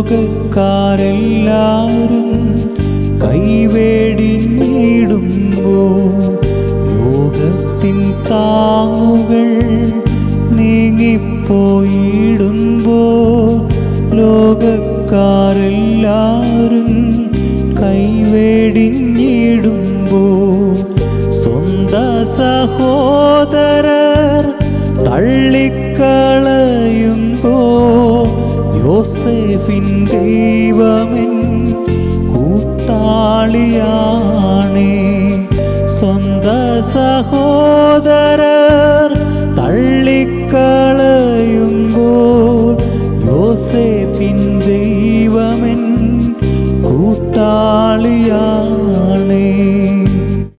ലോകക്കാരെല്ലാരും കൈവേടിഞ്ഞിടുമ്പോ ലോകത്തിൻ താങ്ങുകൾ നീങ്ങിപ്പോയിടുമ്പോ ലോകക്കാരെല്ലാരും കൈവേടിഞ്ഞിടുമ്പോ സ്വന്ത സഹോദരർ തള്ളിക്കളയുമ്പോ യോസേഫിൻ ദൈവമെൻ കൂട്ടാളിയാണേ സ്വന്ത സഹോദരർ തള്ളിക്കളയുമ്പോൾ യോസേഫിൻ ദൈവമെൻ കൂട്ടാളിയാണേ